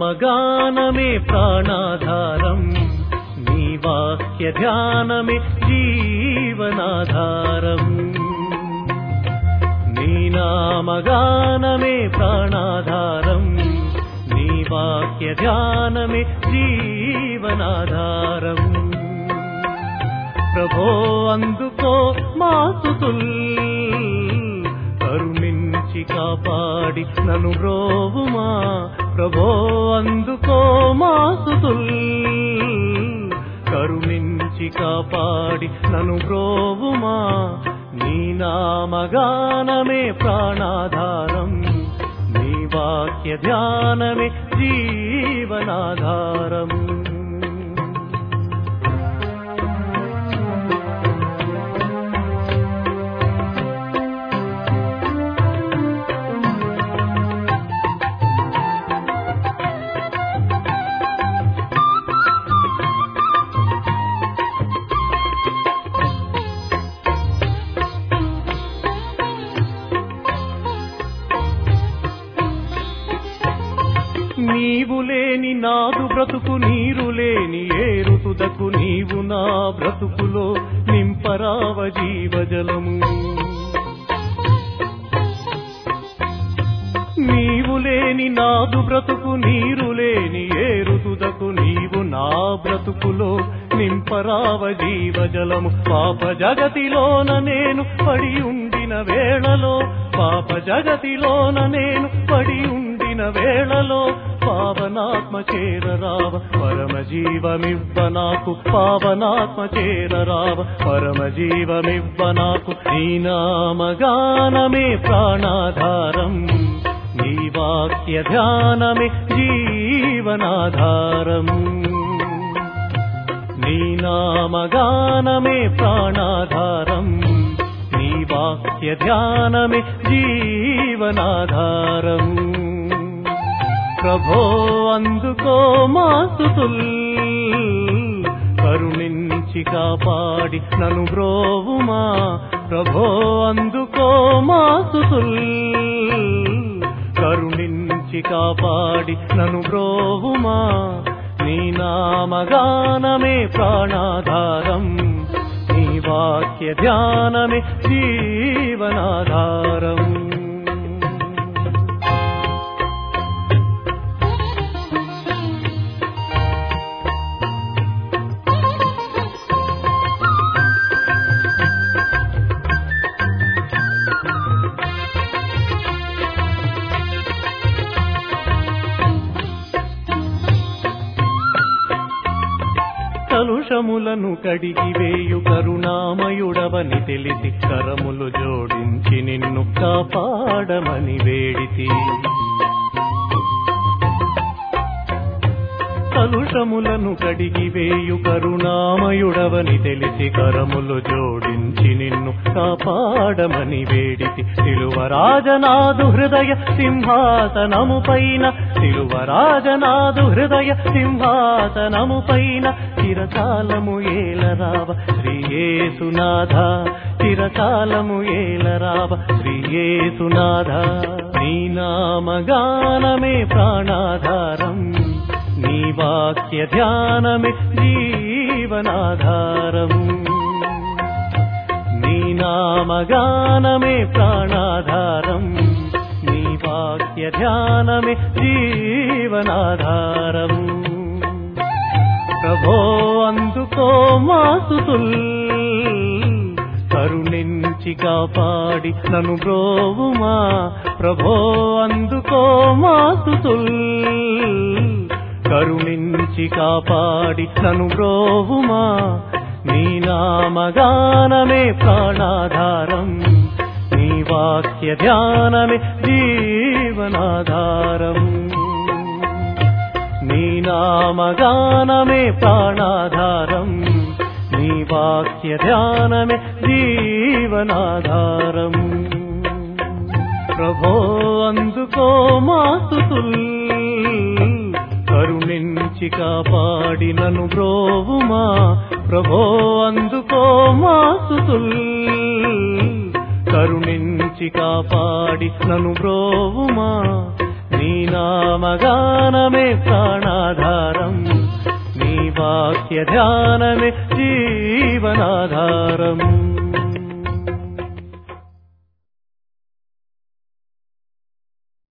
నామగానమే ప్రాణాధారం నీ వాక్య ధ్యానమే జీవనాధారం నీ నామగానమే ప్రాణాధారం నీ వాక్య ధ్యానమే జీవనాధారం ప్రభో అందుకో మాసుతుల్ కరుణించి కాపాడి నను బ్రోవుమా ప్రభో అందుకో మాసుతుల్ కరుణించి కాపాడి నను బ్రోవుమా నీ నామగానమే ప్రాణాధారం నీ వాక్య ధ్యానమే జీవనాధారం నీవు లేని నాదు బ్రతుకు నీరు లేని ఏరుతుదకు నీవు నా బ్రతుకులో నింపరావ జీవజలము నీవు లేని నాదు బ్రతుకు నీరు లేని ఏరుతుదకు నీవు నా బ్రతుకులో నింపరావ జీవజలము పాప జగతిలోన నేను పడి ఉండిన వేళలో పాప జగతిలోన నేను పడి ఉండిన వేళలో పావనాత్మ చేరరావ పరమ జీవమివ్వ నాకు పావనాత్మ చేరరావ పరమ జీవమివ్వ నాకు నీ నామగానమే ప్రాణాధారం నీ వాక్య ధ్యానమే జీవనాధారం నీ నామగానమే ప్రాణాధారం నీ వాక్య ధ్యానమే జీవనాధారం ప్రభో అందుకో మాసుతుల్ కరుణించి కాపాడి నను బ్రోవుమా ప్రభో అందుకో మాసుతుల్ కరుణించి కాపాడి నను బ్రోవుమా నీ నామగానమే ప్రాణాధారం నీ వాక్య ధ్యానమే జీవనాధారం కలుషములను కడిగి వేయు కరుణామయుడవని తెలిసి కరములు జోడించి నిన్ను కాపాడమని వేడితి కలుషములను కడిగి వేయు కరుణామయుడవని తెలిసి కరములు జోడించి నిన్ను కాపాడమని వేడితి సిలువరాజనాదు హృదయ సింహాసనము పైన సిలువరాజనాదు హృదయ సింహాసనము పైన చిరకాలము ఏలరావ శ్రీయేసునాథ చిరకాలము ఏలరావ శ్రీయేసునాథ నీ నామగానమే ప్రాణాధారం నీ వాక్య ధ్యానమే జీవనాధారం నీ నామగానమే ప్రాణాధారం నీ వాక్య ధ్యానమే జీవనాధారం ప్రభో అందుకో మాసుతుల్ కరుణించి కాపాడి నను బ్రోవుమా ప్రభో అందుకో మాసుతుల్ కరుణించి కాపాడి నను బ్రోవుమా నీ నామగానమే ప్రాణాధారం నీ వాక్య ధ్యానమే జీవనాధారం నీ నామగానమే ప్రాణాధారం నీ వాక్య ధ్యానమే జీవనాధారం ప్రభో అందుకో మాసుతుల్ కరుణించి కాపాడి నను బ్రోవుమా ప్రభో అందుకో మాసుతుల్ కరుణించి కాపాడి నను బ్రోవుమా నీ నామగానమే ప్రాణాధారం నీ వాక్య ధ్యానమే జీవనాధారం